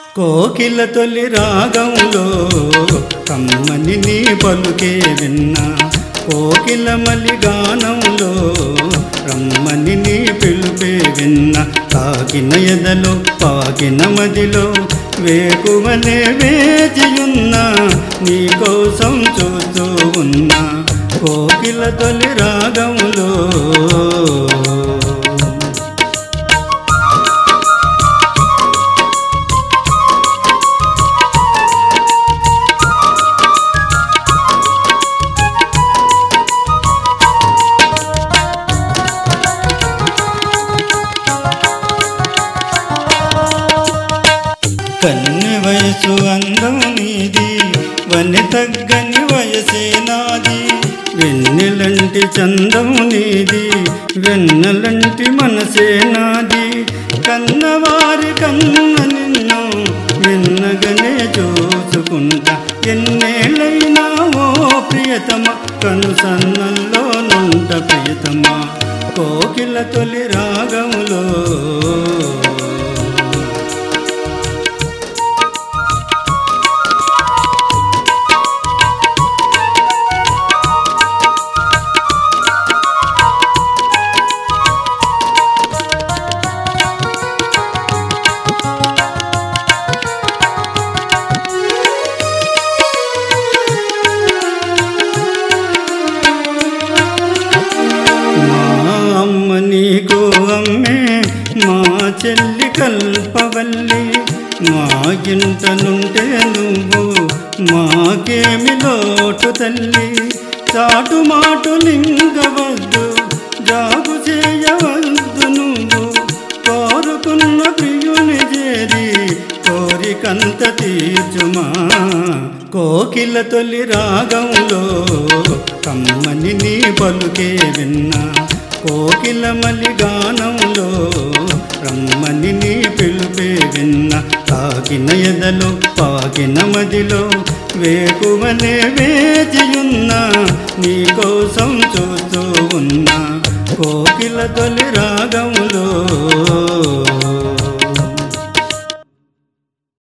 కోకిల తొలి రాగంలో కమ్మని నీ పలుకే విన్నా కోకిల మలి గానంలో రమ్మని నీ పిలుపే విన్న తాకిన ఎదలో పాకిన మదిలో వేకువనే వేచియున్నా నీ కోసం చూస్తూ ఉన్నా కోకిల తొలి రాగంలో కన్నె వయసు అందం నీది వన్నె తగ్గని వయసే నాది వెన్నెలంటి చందం నీది వెన్నెలంటి మనసే నాది కన్నవారి కన్న నిన్ను వెన్నగనే చూసుకుంటా ఎన్నేళ్ళైనా ఓ ప్రియతమ కను సన్నల్లో నుంట ప్రియతమ కోకిల తొలి రాగములో మా అమ్మ నీకు అమ్మే మా చెల్లి కల్పవల్లి మా ఇంటనుంటే నువ్వు మాకేమి లోటు తల్లి చాటు మాటు లింగవద్దు జాగు చేయవద్దు నువ్వు కోరుకున్న ప్రియుని చేరి కోరికంత తీర్చుమా కోకిల తొలి రాగంలో కమ్మని నీ పలుకే విన్నా కోకిల మలి గానంలో రమ్మని నీ పిలుపే విన్న తాకిన ఎదలో పాకిన మదిలో వేకువనే వేచియున్నా నీ కోసం చూస్తూ ఉన్నా కోకిల తొలి రాగంలో